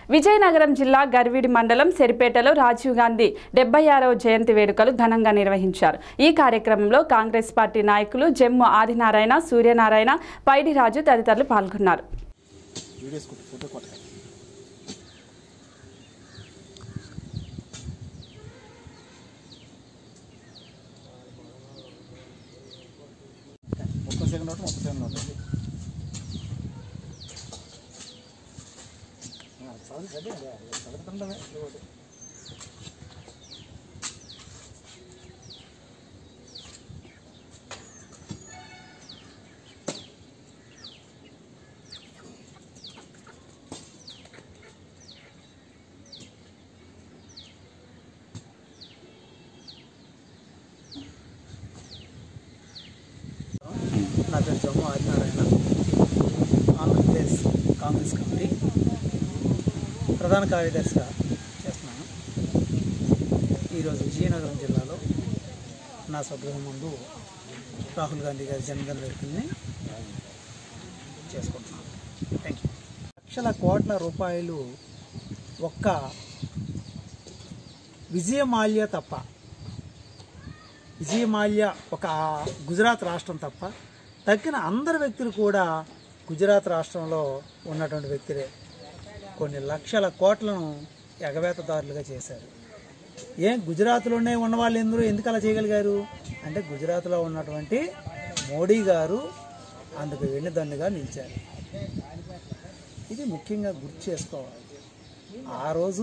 విజయనగరం జిల్లా గర్విడి మండలం సెరిపేటలో రాజీవ్ గాంధీ డెబ్బై ఆరవ జయంతి వేడుకలు ఘనంగా నిర్వహించారు ఈ కార్యక్రమంలో కాంగ్రెస్ పార్టీ నాయకులు జమ్ము ఆదినారాయణ సూర్యనారాయణ పైడిరాజు తదితరులు పాల్గొన్నారు వీడియోస్ కొట్టు ఫోటో కొట్ట ముప్పై సెకండ్ ఒకటి ముప్పై సెకండ్ ఒకటి చదువు అదే చదువుతుండవే నా పేరు జమ్ము ఆదినారాయణ ఆంధ్రప్రదేశ్ కాంగ్రెస్ కమిటీ ప్రధాన కార్యదర్శిగా చేస్తున్నాను ఈరోజు విజయనగరం జిల్లాలో నా స్వగృహం ముందు రాహుల్ గాంధీ గారి జన్మదిన వేడుకల్ని చేసుకుంటున్నాను థ్యాంక్ యూ లక్షల కోట్ల రూపాయలు ఒక్క విజయమాల్య తప్ప విజయమాల్య ఒక గుజరాత్ రాష్ట్రం తప్ప తక్కిన అందరు వ్యక్తులు కూడా గుజరాత్ రాష్ట్రంలో ఉన్నటువంటి వ్యక్తులే కొన్ని లక్షల కోట్లను ఎగవేతదారులుగా చేశారు ఏం గుజరాత్లోనే ఉన్న వాళ్ళు ఎందరూ ఎందుకు అలా చేయగలిగారు అంటే గుజరాత్లో ఉన్నటువంటి మోడీ గారు అందుకు వెన్నుదన్నుగా నిలిచారు ఇది ముఖ్యంగా గుర్తు చేసుకోవాలి ఆ రోజు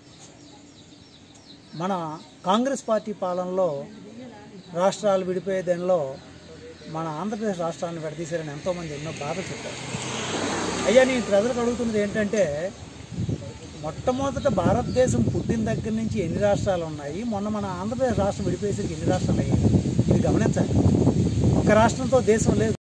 మన కాంగ్రెస్ పార్టీ పాలనలో రాష్ట్రాలు విడిపోయే దానిలో మన ఆంధ్రప్రదేశ్ రాష్ట్రాన్ని విడదీశారని ఎంతోమంది ఎన్నో బాధలు చెప్పారు అయ్యా నేను ప్రజలకు అడుగుతున్నది ఏంటంటే మొట్టమొదట భారతదేశం పుట్టిన దగ్గర నుంచి ఎన్ని రాష్ట్రాలు ఉన్నాయి మొన్న మన ఆంధ్రప్రదేశ్ రాష్ట్రం విడిపోయేసరికి ఎన్ని రాష్ట్రాలు అయ్యాయి ఇది గమనించాలి ఒక రాష్ట్రంతో దేశం లేదు